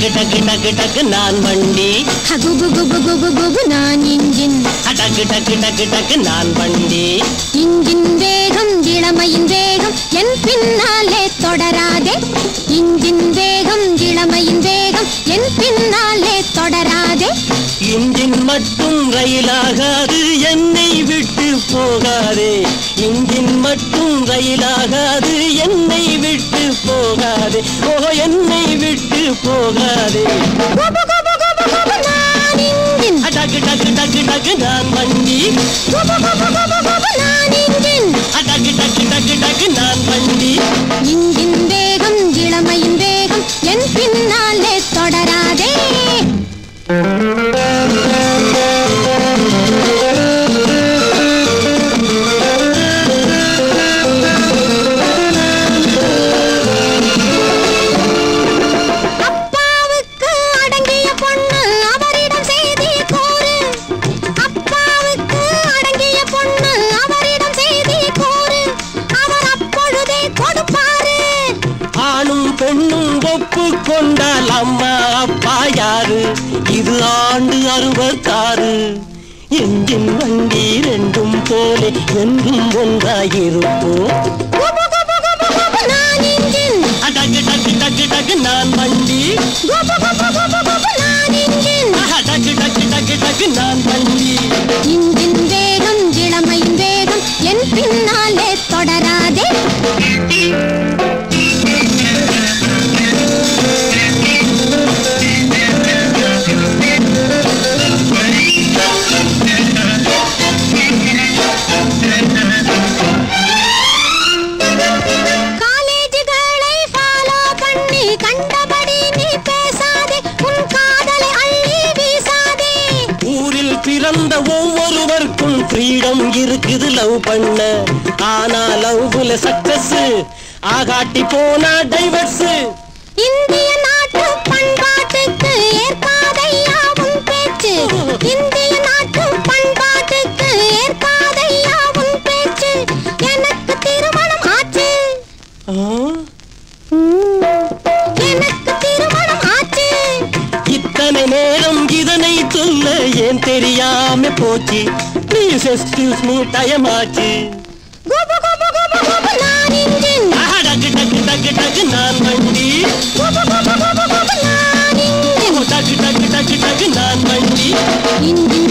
டக்கு டக்கு டக்கு டக்கு நான் வண்டி குபு குபு குபு குபு நான் இன்ஜின் டக்கு டக்கு டக்கு டக்கு நான் வண்டி இன்ஜின் வேகம் இளமையின் வேகம் என் பின்னாலே தொடராதே இன்ஜின் வேகம் இளமையின் வேகம் என் பின்னாலே தொடராதே இன்ஜின் மட்டும் ரயிலாகாது என்னை விட்டு போகாதே இன்ஜின் மட்டும் ரயிலாகாது என்னை விட்டு போகாதே ஓ என்னை விட்டு போகாதே குபு குபு குபு குபு நான் இன்ஜின் டக்கு டக்கு டக்கு டக்கு நான் வண்டி குபு குபு குபு குபு நான் இன்ஜின் டக்கு டக்கு டக்கு டக்கு நான் வண்டி இன்ஜின் வேகம் இளமையின் வேகம் என் பின்னாலே தொடராதே அப்பாவுக்கு அடங்கிய பொண்ணு அவரிடம் செய்தி கூறு அப்பாவுக்கு அடங்கிய பொண்ணு அவரிடம் செய்தி கூறு அவர் அப்பொழுதே கொடுப்பாரு ஆணும் பெண்ணும் ஒப்பு கொண்டால் அம்மா அப்பா யாரு இது ஆண்டு அறுபத்தாறு எஞ்சின் வண்டி ரெண்டும் போலே என்றும் ஒன்றாயிருப்போம் குபு குபு குபு குபு நான் இன்ஜின் டக்கு டக்கு டக்கு டக்கு நான் வண்டி குபு குபு குபு குபு நான் இன்ஜின் டக்கு டக்கு டக்கு டக்கு நான் வண்டி இன்ஜின் வேகம் இளமையின் வேகம் என் பின்னாலே தொடராதே காலேஜுகளை ஃபாலோ பண்ணி கண்டபடி நீ பேசாதே உன் காதலை அள்ளி வீசாதே ஊரில் பிறந்த ஒவ்வொருவருக்கும் ஃப்ரீடம் இருக்குது லவ் பண்ண ஆனா லவ்ல சக்சஸ் ஆகாட்டி போனா டைவர்ஸ் இந்திய நாட்டு பண்பாட்டுக்கு ஏற்காதையா உன் பேச்சு இந்திய நாட்டு பண்பாட்டுக்கு ஏற்காதையா உன் பேச்சு எனக்கு திருமணம் ஆச்சு எனக்கு திருமணம் ஆச்சு இத்தனை நேரம் இதனை சொல்ல ஏன் தெரியாம போச்சு ப்ளீஸ் எக்ஸ்கியூஸ் மீ டைம் ஆச்சு குபு குபு குபு குபு நான் இன்ஜின் ஆஹா, டக்கு டக்கு டக்கு டக்கு நான் வண்டி குபு குபு குபு குபு நான் இன்ஜின் டக்கு டக்கு டக்கு டக்கு நான் வண்டி இன்ஜின்